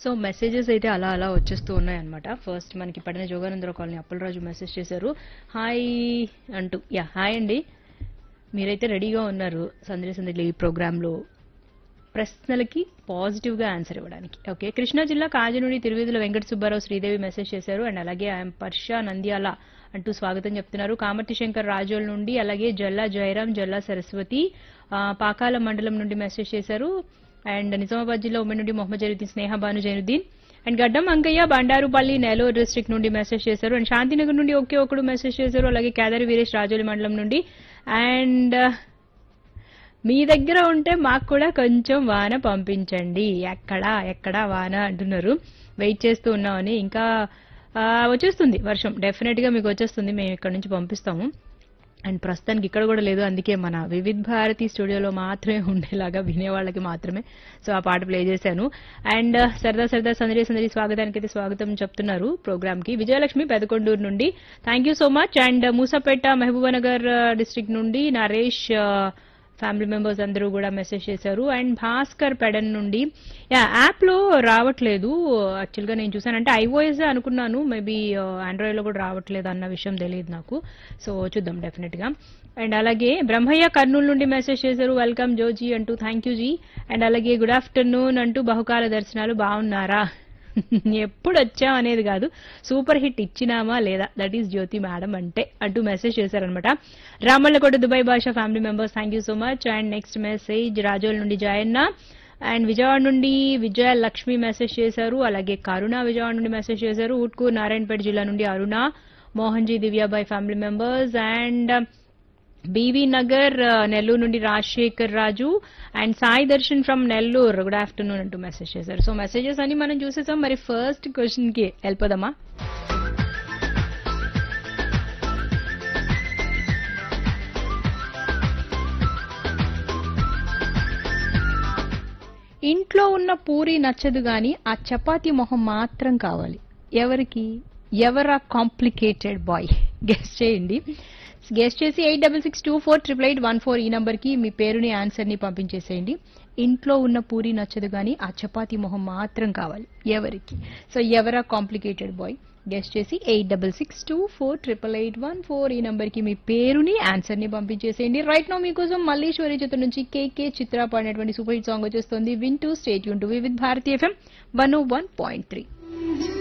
so messages అయితే అలా అలా వచ్చేస్తూ ఉన్నాయన్నమాట ఫస్ట్ మనకి పడిన జోగానందరావు కాలనీ అప్పలరాజు మెసేజ్ చేశారు హాయ్ అంటూ యా హాయ్ అండి మీరైతే రెడీగా ఉన్నారు సందడి సందడి ఈ ప్రోగ్రాంలో ప్రశ్నలకి పాజిటివ్ గా ఆన్సర్ ఇవ్వడానికి ఓకే కృష్ణా జిల్లా కాజనుడి తిరువేదుల వెంకట సుబ్బారావు శ్రీదేవి మెసేజ్ చేశారు అండ్ అలాగే ఐఎమ్ పర్ష నంద్యాల అంటూ స్వాగతం చెప్తున్నారు కామర్తి శంకర్ రాజోల్ నుండి అలాగే జల్లా జయరాం జల్లా సరస్వతి ఆ, పాకాల మండలం నుండి మెసేజ్ చేశారు అండ్ నిజామాబాద్ జిల్లా ఉమ్మడి నుండి మొహమ్మద్ జైనుద్దీన్ స్నేహ బాను జైనుద్దీన్ అండ్ గడ్డం అంకయ్య బండారుపల్లి నెల్లూరు డిస్ట్రిక్ట్ నుండి మెసేజ్ చేశారు అండ్ శాంతినగర్ నుండి ఒకే ఒకడు మెసేజ్ చేశారు అలాగే కేదారి వీరేష్ రాజోలి మండలం నుండి అండ్ మీ దగ్గర ఉంటే మాకు కూడా కొంచెం వాన పంపించండి ఎక్కడా ఎక్కడా వాన అంటున్నారు వెయిట్ చేస్తూ ఉన్నామని ఇంకా ఆ, వచ్చేస్తుంది వర్షం డెఫినెట్ గా మీకు వచ్చేస్తుంది మేము ఇక్కడ నుంచి పంపిస్తాము అండ్ ప్రస్తుతానికి ఇక్కడ కూడా లేదు అందుకే మన వివిధ్ భారతి స్టూడియోలో మాత్రమే ఉండేలాగా వినేవాళ్ళకి మాత్రమే సో ఆ పాట ప్లే చేశాను అండ్ సరదా సరదా సందడి సందడి స్వాగతానికి అయితే స్వాగతం చెప్తున్నారు ప్రోగ్రామ్ కి విజయలక్ష్మి పెదకొండూరు నుండి thank you so much and Musapet Mahabubnagar district నుండి నరేష్ ఆ, ఫ్యామిలీ మెంబర్స్ అందరూ కూడా మెసేజ్ చేశారు అండ్ భాస్కర్ పెడన్ నుండి యా యాప్ లో రావట్లేదు యాక్చువల్ గా నేను చూసానంటే ఐఓఎస్ అనుకున్నాను మేబీ ఆండ్రాయిడ్ లో కూడా రావట్లేదు అన్న విషయం తెలియదు నాకు సో చూద్దాం డెఫినెట్ గా అండ్ అలాగే బ్రహ్మయ్య కర్నూలు నుండి మెసేజ్ చేశారు వెల్కమ్ జోజీ అంటూ థ్యాంక్ యూ జీ అండ్ అలాగే గుడ్ ఆఫ్టర్నూన్ అంటూ బహుకాల దర్శనాలు బాగున్నారా ఎప్పుడు వచ్చాం అనేది కాదు సూపర్ హిట్ ఇచ్చినామా లేదా దట్ ఈస్ జ్యోతి మేడం అంటే అంటూ మెసేజ్ చేశారనమాట Ramallakota Dubai Basha family members thank you so much and next message Razole నుండి జయన్న అండ్ విజయవాడ నుండి విజయ లక్ష్మి మెసేజ్ చేశారు అలాగే కరుణ విజయవాడ నుండి మెసేజ్ చేశారు ఉట్కూర్ నారాయణపేట జిల్లా నుండి Aruna Mohanji Divyabai family members and BV Nagar ఆ, నెల్లూరు నుండి Rajasekhar Raju and Sai Darshan from Nellore good afternoon అంటూ మెసేజ్ చేశారు సో మెసేజెస్ అన్ని మనం చూసేసాం మరి ఫస్ట్ క్వశ్చన్ కి వెళ్ళిపోదామా ఇంట్లో ఉన్న పూరి నచ్చదు గాని ఆ చపాతీ మొహం మాత్రం కావాలి ఎవరికి ఎవరా కాంప్లికేటెడ్ బాయ్ గెస్ట్ చేయండి గెస్ట్ చేసి eight double six two four triple eight one four ఈ నంబర్కి మీ పేరుని ఆన్సర్ని పంపించేసేయండి ఇంట్లో ఉన్న పూరి నచ్చదు గాని ఆ చపాతీ మొహం మాత్రం కావాలి ఎవరికి సో ఎవరా కాంప్లికేటెడ్ బాయ్ గెస్ట్ చేసి eight double six two four triple eight one four ఈ నంబర్కి మీ పేరుని ఆన్సర్ని పంపించేసేయండి రైట్ నో మీకోసం మల్లీశ్వరి చిత్ర నుంచి కేకే చిత్ర పాడినటువంటి సూపర్ హిట్ సాంగ్ వచ్చేస్తుంది వింటూ స్టేట్ యూన్ to with Bharati FM one one point three